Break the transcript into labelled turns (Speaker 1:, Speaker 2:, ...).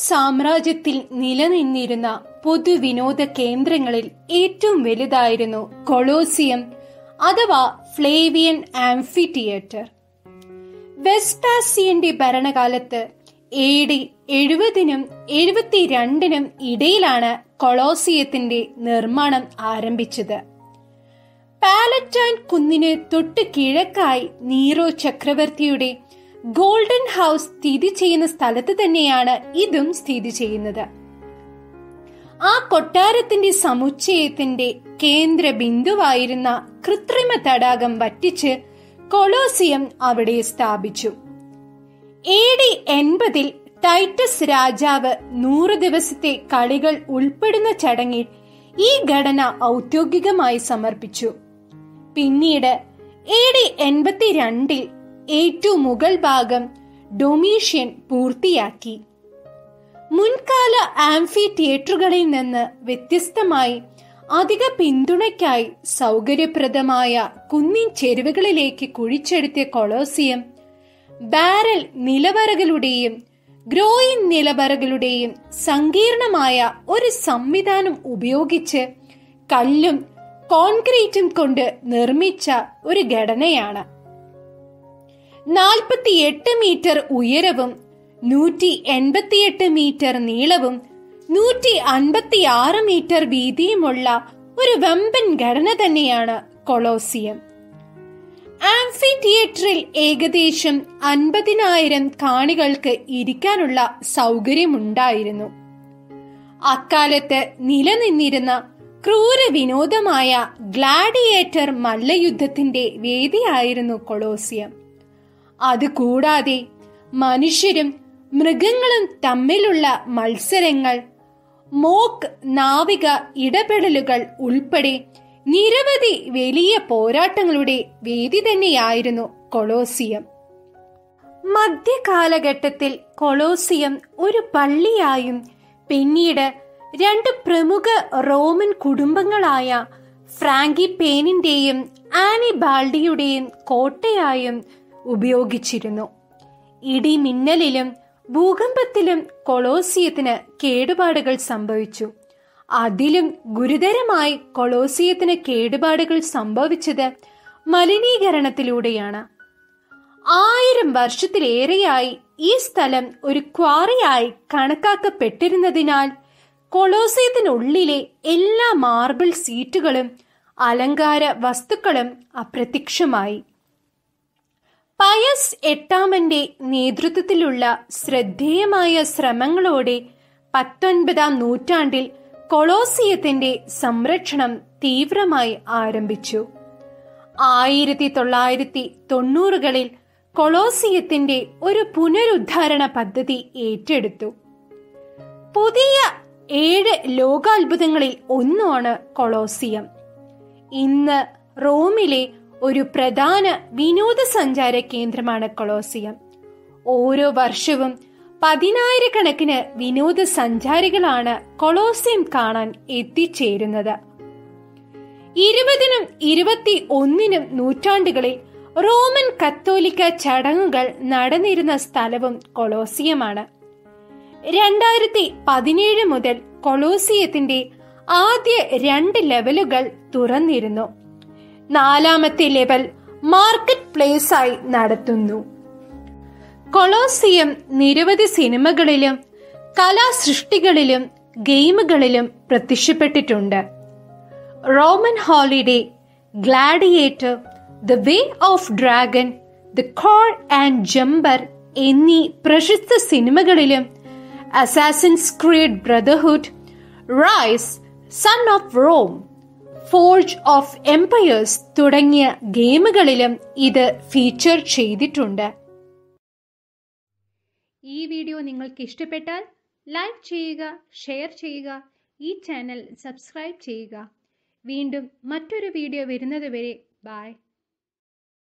Speaker 1: സാമ്രാജ്യത്തിൽ നിലനിന്നിരുന്ന പൊതുവിനോദ കേന്ദ്രങ്ങളിൽ ഏറ്റവും വലുതായിരുന്നു കൊളോസിയം അഥവാ ഫ്ലേവിയൻ ആംഫി തിയേറ്റർ വെസ്പാസിയന്റെ ഭരണകാലത്ത് എ ഡി എഴുപതിനും എഴുപത്തിരണ്ടിനും ഇടയിലാണ് കൊളോസിയത്തിന്റെ നിർമ്മാണം ആരംഭിച്ചത് പാലറ്റൈൻ കുന്നിന് തൊട്ട് കിഴക്കായി നീറോ ചക്രവർത്തിയുടെ ഗോൾഡൻ ഹൗസ് സ്ഥിതി ചെയ്യുന്ന സ്ഥലത്ത് തന്നെയാണ് ഇതും സ്ഥിതി ചെയ്യുന്നത് ആ കൊട്ടാരത്തിന്റെ സമുച്ചയത്തിന്റെ കേന്ദ്ര ബിന്ദുവായിരുന്ന കൃത്രിമ തടാകം വറ്റിച്ച് കൊളോസിയം അവിടെ സ്ഥാപിച്ചു എ ഡി എൺപതിൽ ടൈറ്റസ് രാജാവ് നൂറ് ദിവസത്തെ കളികൾ ഉൾപ്പെടുന്ന ചടങ്ങിൽ ഈ ഘടന ഔദ്യോഗികമായി സമർപ്പിച്ചു പിന്നീട് എ ഡി എൺപത്തിരണ്ടിൽ ഏറ്റവും മുകൾ ഭാഗം ഡൊമീഷ്യൻ പൂർത്തിയാക്കി മുൻകാല ആംഫി തിയേറ്ററുകളിൽ നിന്ന് വ്യത്യസ്തമായി അധിക പിന്തുണയ്ക്കായി സൗകര്യപ്രദമായ കുന്നിൻ ചെരുവുകളിലേക്ക് കുഴിച്ചെടുത്തിയ കൊളോസിയം ബാരൽ നിലവറകളുടെയും ഗ്രോയിൻ നിലവറകളുടെയും സങ്കീർണമായ ഒരു സംവിധാനം ഉപയോഗിച്ച് കല്ലും കോൺക്രീറ്റും കൊണ്ട് നിർമ്മിച്ച ഒരു ഘടനയാണ് നാൽപ്പത്തിയെട്ട് മീറ്റർ ഉയരവും നൂറ്റി എൺപത്തിയെട്ട് മീറ്റർ നീളവും നൂറ്റി അൻപത്തി ആറ് മീറ്റർ വീതിയുമുള്ള ഒരു വമ്പൻ ഘടന തന്നെയാണ് കൊളോസിയം ആംഫി തിയേറ്ററിൽ ഏകദേശം അൻപതിനായിരം കാണികൾക്ക് ഇരിക്കാനുള്ള സൗകര്യമുണ്ടായിരുന്നു അക്കാലത്ത് നിലനിന്നിരുന്ന ക്രൂര വിനോദമായ ഗ്ലാഡിയേറ്റർ മല്ലയുദ്ധത്തിന്റെ വേദിയായിരുന്നു കൊളോസിയം അതുകൂടാതെ മനുഷ്യരും മൃഗങ്ങളും തമ്മിലുള്ള മത്സരങ്ങൾ മോക്ക് നാവിക ഇടപെടലുകൾ ഉൾപ്പെടെ നിരവധി വലിയ പോരാട്ടങ്ങളുടെ വേദി തന്നെയായിരുന്നു കൊളോസിയം മധ്യകാലഘട്ടത്തിൽ കൊളോസിയം ഒരു പള്ളിയായും പിന്നീട് രണ്ട് പ്രമുഖ റോമൻ കുടുംബങ്ങളായ ഫ്രാങ്കി പേനിന്റെയും ആനി ബാൾഡിയുടെയും കോട്ടയായും ഉപയോഗിച്ചിരുന്നു ഇടിമിന്നലിലും ഭൂകമ്പത്തിലും കൊളോസിയത്തിന് കേടുപാടുകൾ സംഭവിച്ചു അതിലും ഗുരുതരമായി കൊളോസിയത്തിന് കേടുപാടുകൾ സംഭവിച്ചത് മലിനീകരണത്തിലൂടെയാണ് ആയിരം വർഷത്തിലേറെയായി ഈ സ്ഥലം ഒരു ക്വാറിയായി കണക്കാക്കപ്പെട്ടിരുന്നതിനാൽ കൊളോസിയത്തിനുള്ളിലെ എല്ലാ മാർബിൾ സീറ്റുകളും അലങ്കാര വസ്തുക്കളും അപ്രത്യക്ഷമായി പയസ് എട്ടാമന്റെ നേതൃത്വത്തിലുള്ള ശ്രദ്ധേയമായ ശ്രമങ്ങളോടെ പത്തൊൻപതാം നൂറ്റാണ്ടിൽ കൊളോസിയത്തിന്റെ സംരക്ഷണം തീവ്രമായി ആരംഭിച്ചു ആയിരത്തി തൊള്ളായിരത്തി തൊണ്ണൂറുകളിൽ കൊളോസിയത്തിന്റെ ഒരു പുനരുദ്ധാരണ പദ്ധതി ഏറ്റെടുത്തു പുതിയ ഏഴ് ലോകാത്ഭുതങ്ങളിൽ ഒന്നാണ് കൊളോസിയം ഇന്ന് റോമിലെ ഒരു പ്രധാന വിനോദസഞ്ചാര കേന്ദ്രമാണ് കൊളോസിയം ഓരോ വർഷവും പതിനായിരക്കണക്കിന് വിനോദസഞ്ചാരികളാണ് കൊളോസിയം കാണാൻ എത്തിച്ചേരുന്നത് ഇരുപതിനും ഇരുപത്തി ഒന്നിനും നൂറ്റാണ്ടുകളിൽ റോമൻ കത്തോലിക്ക ചടങ്ങുകൾ നടന്നിരുന്ന സ്ഥലവും കൊളോസിയമാണ് രണ്ടായിരത്തി പതിനേഴ് മുതൽ കൊളോസിയത്തിന്റെ ആദ്യ രണ്ട് ലെവലുകൾ തുറന്നിരുന്നു നാലാമത്തെ ലെവൽ മാർക്കറ്റ് പ്ലേസ് ആയി നടത്തുന്നു കൊളോസിയം നിരവധി സിനിമകളിലും കലാസൃഷ്ടികളിലും ഗെയിമുകളിലും പ്രത്യക്ഷപ്പെട്ടിട്ടുണ്ട് Roman Holiday Gladiator the Way of Dragon the Core and Jumper എന്നീ പ്രശസ്ത സിനിമകളിലും Assassin's Creed Brotherhood Ryse Son of Rome Forge of Empires തുടങ്ങിയ ഗെയിമുകളിലും ഇത് ഫീച്ചർ ചെയ്തിട്ടുണ്ട് ഈ വീഡിയോ നിങ്ങൾക്ക് ഇഷ്ടപ്പെട്ടാൽ ലൈക്ക് ചെയ്യുക ഷെയർ ചെയ്യുക ഈ ചാനൽ സബ്സ്ക്രൈബ് ചെയ്യുക വീണ്ടും മറ്റൊരു വീഡിയോ വരുന്നത് വരെ ബായ്